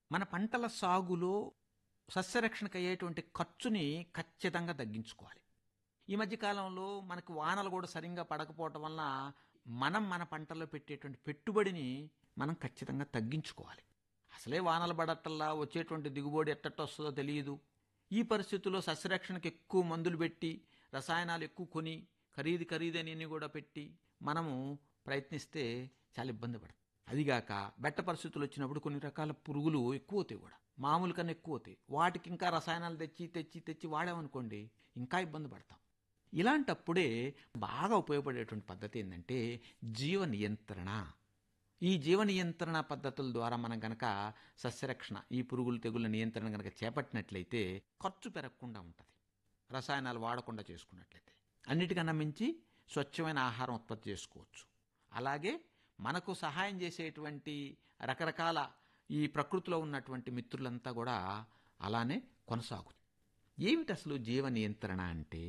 మన పంటల సాగులో సస్యరక్షణకు అయ్యేటువంటి ఖర్చుని ఖచ్చితంగా తగ్గించుకోవాలి ఈ మధ్య కాలంలో మనకు వానలు కూడా సరిగ్గా పడకపోవటం వల్ల మనం మన పంటల్లో పెట్టేటువంటి పెట్టుబడిని మనం ఖచ్చితంగా తగ్గించుకోవాలి అసలే వానలు పడటల్లా వచ్చేటువంటి దిగుబడి ఎట్టట్ట వస్తుందో తెలియదు ఈ పరిస్థితుల్లో సస్యరక్షణకు ఎక్కువ మందులు పెట్టి రసాయనాలు ఎక్కువ కొని ఖరీదు ఖరీదైనవి కూడా పెట్టి మనము ప్రయత్నిస్తే చాలా ఇబ్బంది పడతాం అదిగాక బెట్ట పరిస్థితులు వచ్చినప్పుడు కొన్ని రకాల పురుగులు ఎక్కువ అవుతాయి కూడా మామూలు కన్నా ఎక్కువ అవుతాయి వాటికి ఇంకా రసాయనాలు తెచ్చి తెచ్చి తెచ్చి వాడామనుకోండి ఇంకా ఇబ్బంది పడతాం ఇలాంటప్పుడే బాగా ఉపయోగపడేటువంటి పద్ధతి ఏంటంటే జీవ నియంత్రణ ఈ జీవ నియంత్రణ పద్ధతుల ద్వారా మనం గనక సస్యరక్షణ ఈ పురుగులు తెగుళ్ళ నియంత్రణ గనక చేపట్టినట్లయితే ఖర్చు పెరగకుండా ఉంటుంది రసాయనాలు వాడకుండా చేసుకున్నట్లయితే అన్నిటికన్నా మించి స్వచ్ఛమైన ఆహారం ఉత్పత్తి చేసుకోవచ్చు అలాగే మనకు సహాయం చేసేటువంటి రకరకాల ఈ ప్రకృతిలో ఉన్నటువంటి మిత్రులంతా కూడా అలానే కొనసాగుతుంది ఏమిటి అసలు జీవ నియంత్రణ అంటే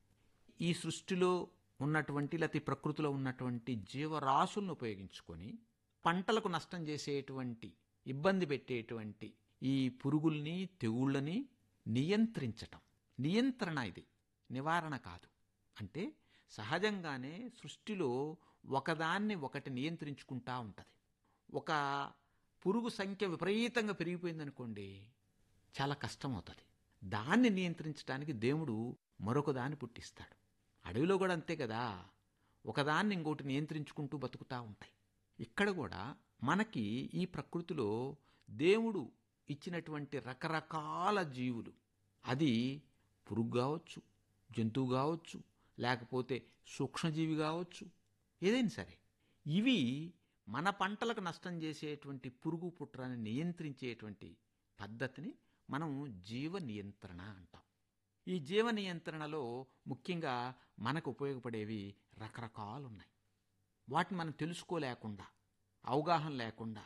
ఈ సృష్టిలో ఉన్నటువంటి లేకపోతే ఈ ప్రకృతిలో ఉన్నటువంటి జీవరాశులను ఉపయోగించుకొని పంటలకు నష్టం చేసేటువంటి ఇబ్బంది పెట్టేటువంటి ఈ పురుగుల్ని తెగుళ్ళని నియంత్రించటం నియంత్రణ ఇది నివారణ కాదు అంటే సహజంగానే సృష్టిలో ఒకదాన్ని ఒకటి నియంత్రించుకుంటా ఉంటుంది ఒక పురుగు సంఖ్య విపరీతంగా పెరిగిపోయిందనుకోండి చాలా కష్టం అవుతుంది దాన్ని నియంత్రించడానికి దేవుడు మరొక దాన్ని పుట్టిస్తాడు అడవిలో కూడా అంతే కదా ఒకదాన్ని ఇంకోటి నియంత్రించుకుంటూ బతుకుతూ ఉంటాయి ఇక్కడ కూడా మనకి ఈ ప్రకృతిలో దేవుడు ఇచ్చినటువంటి రకరకాల జీవులు అది పురుగు కావచ్చు జంతువు కావచ్చు లేకపోతే సూక్ష్మజీవి కావచ్చు ఏదైనా సరే ఇవి మన పంటలకు నష్టం చేసేటువంటి పురుగు పుట్రాన్ని నియంత్రించేటువంటి పద్ధతిని మనం జీవ నియంత్రణ అంటాం ఈ జీవ నియంత్రణలో ముఖ్యంగా మనకు ఉపయోగపడేవి రకరకాలు ఉన్నాయి వాటిని మనం తెలుసుకోలేకుండా అవగాహన లేకుండా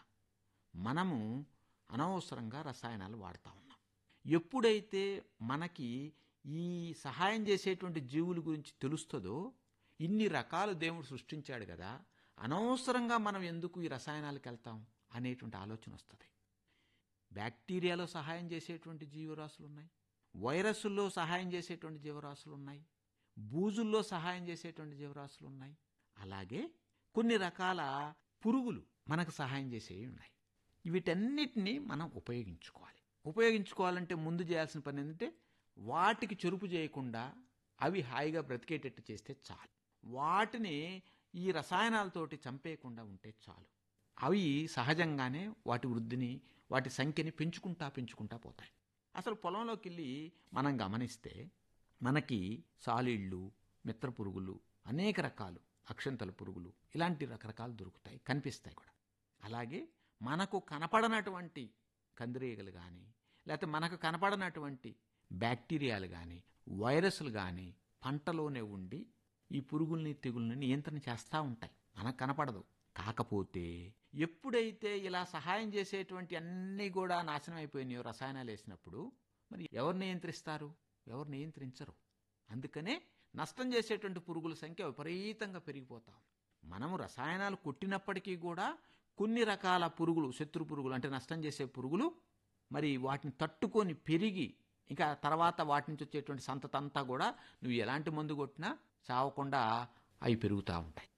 మనము అనవసరంగా రసాయనాలు వాడుతూ ఉన్నాం ఎప్పుడైతే మనకి ఈ సహాయం చేసేటువంటి జీవుల గురించి తెలుస్తుందో ఇన్ని రకాలు దేవుడు సృష్టించాడు కదా అనవసరంగా మనం ఎందుకు ఈ రసాయనాలకు వెళ్తాం అనేటువంటి ఆలోచన వస్తుంది బ్యాక్టీరియాలో సహాయం చేసేటువంటి జీవరాశులు ఉన్నాయి వైరస్ల్లో సహాయం చేసేటువంటి జీవరాశులు ఉన్నాయి బూజుల్లో సహాయం చేసేటువంటి జీవరాశులు ఉన్నాయి అలాగే కొన్ని రకాల పురుగులు మనకు సహాయం చేసేవి ఉన్నాయి వీటన్నిటినీ మనం ఉపయోగించుకోవాలి ఉపయోగించుకోవాలంటే ముందు చేయాల్సిన పని ఏంటంటే వాటికి చెరుపు చేయకుండా అవి హాయిగా బ్రతికేటట్టు చేస్తే చాలు వాటిని ఈ రసాయనాలతోటి చంపేయకుండా ఉంటే చాలు అవి సహజంగానే వాటి వృద్ధిని వాటి సంఖ్యని పెంచుకుంటా పెంచుకుంటా పోతాయి అసలు పొలంలోకి వెళ్ళి మనం గమనిస్తే మనకి సాలీళ్ళు మిత్ర పురుగులు అనేక రకాలు అక్షంతల పురుగులు ఇలాంటి రకరకాలు దొరుకుతాయి కనిపిస్తాయి కూడా అలాగే మనకు కనపడనటువంటి కందిరీగలు కానీ లేకపోతే మనకు కనపడనటువంటి బ్యాక్టీరియాలు కానీ వైరస్లు కానీ పంటలోనే ఉండి ఈ పురుగుల్ని తెగుల్ని నియంత్రణ చేస్తూ ఉంటాయి మనకు కనపడదు కాకపోతే ఎప్పుడైతే ఇలా సహాయం చేసేటువంటి అన్నీ కూడా నాశనం అయిపోయినాయో రసాయనాలు వేసినప్పుడు మరి ఎవరు నియంత్రిస్తారు ఎవరు నియంత్రించరు అందుకనే నష్టం చేసేటువంటి పురుగుల సంఖ్య విపరీతంగా పెరిగిపోతాం మనము రసాయనాలు కొట్టినప్పటికీ కూడా కొన్ని రకాల పురుగులు శత్రు పురుగులు అంటే నష్టం చేసే పురుగులు మరి వాటిని తట్టుకొని పెరిగి ఇంకా తర్వాత వాటి నుంచి వచ్చేటువంటి సంతతంతా కూడా నువ్వు ఎలాంటి మందు కొట్టినా చావకుండా అవి పెరుగుతూ ఉంటాయి